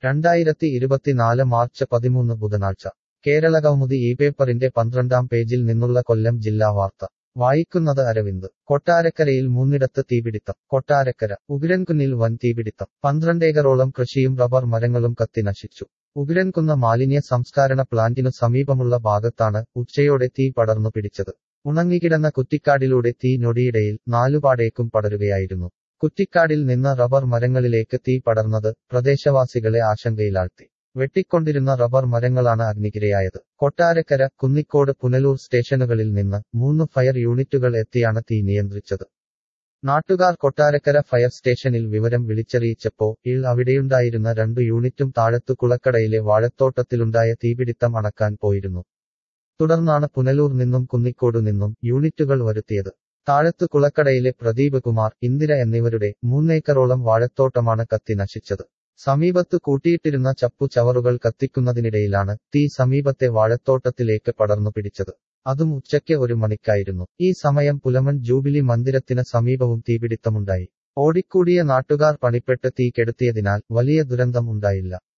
രണ്ടായിരത്തി ഇരുപത്തിനാല് മാർച്ച് പതിമൂന്ന് ബുധനാഴ്ച കേരള കൗമുദി ഈ പേപ്പറിന്റെ പന്ത്രണ്ടാം പേജിൽ നിന്നുള്ള കൊല്ലം ജില്ലാ വാർത്ത വായിക്കുന്നത് അരവിന്ദ് കൊട്ടാരക്കരയിൽ മൂന്നിടത്ത് തീപിടിത്തം കൊട്ടാരക്കര ഉഗ്രൻകുന്നിൽ വൻ തീപിടിത്തം പന്ത്രണ്ടേക്കറോളം കൃഷിയും റബ്ബർ മരങ്ങളും കത്തി നശിച്ചു ഉഗ്രൻകുന്ന് മാലിന്യ സംസ്കാരണ പ്ലാന്റിനു സമീപമുള്ള ഭാഗത്താണ് ഉച്ചയോടെ തീ പടർന്നു പിടിച്ചത് ഉണങ്ങിക്കിടന്ന കുറ്റിക്കാടിലൂടെ തീ നൊടിയിടയിൽ നാലുപാടേക്കും പടരുകയായിരുന്നു കുറ്റിക്കാടിൽ നിന്ന് റബ്ബർ മരങ്ങളിലേക്ക് തീ പടർന്നത് പ്രദേശവാസികളെ ആശങ്കയിലാഴ്ത്തി വെട്ടിക്കൊണ്ടിരുന്ന റബ്ബർ മരങ്ങളാണ് അഗ്നിക്കിരയായത് കൊട്ടാരക്കര കുന്നിക്കോട് പുനലൂർ സ്റ്റേഷനുകളിൽ നിന്ന് മൂന്ന് ഫയർ യൂണിറ്റുകൾ എത്തിയാണ് തീ നിയന്ത്രിച്ചത് നാട്ടുകാർ കൊട്ടാരക്കര ഫയർ സ്റ്റേഷനിൽ വിവരം വിളിച്ചറിയിച്ചപ്പോ ഇൾ അവിടെയുണ്ടായിരുന്ന രണ്ടു യൂണിറ്റും താഴത്തു കുളക്കടയിലെ വാഴത്തോട്ടത്തിലുണ്ടായ തീപിടിത്തം അണക്കാൻ പോയിരുന്നു തുടർന്നാണ് പുനലൂർ നിന്നും കുന്നിക്കോടു നിന്നും യൂണിറ്റുകൾ വരുത്തിയത് താഴത്തു കുളക്കടയിലെ പ്രദീപ് കുമാർ ഇന്ദിര എന്നിവരുടെ മൂന്നേക്കറോളം വാഴത്തോട്ടമാണ് കത്തി നശിച്ചത് സമീപത്തു കൂട്ടിയിട്ടിരുന്ന ചപ്പു ചവറുകൾ കത്തിക്കുന്നതിനിടയിലാണ് തീ സമീപത്തെ വാഴത്തോട്ടത്തിലേക്ക് പടർന്നു പിടിച്ചത് അതും ഉച്ചയ്ക്ക് ഒരു മണിക്കായിരുന്നു ഈ സമയം പുലമൺ ജൂബിലി മന്ദിരത്തിന് സമീപവും തീപിടിത്തമുണ്ടായി ഓടിക്കൂടിയ നാട്ടുകാർ പണിപ്പെട്ട് തീ കെടുത്തിയതിനാൽ വലിയ ദുരന്തം ഉണ്ടായില്ല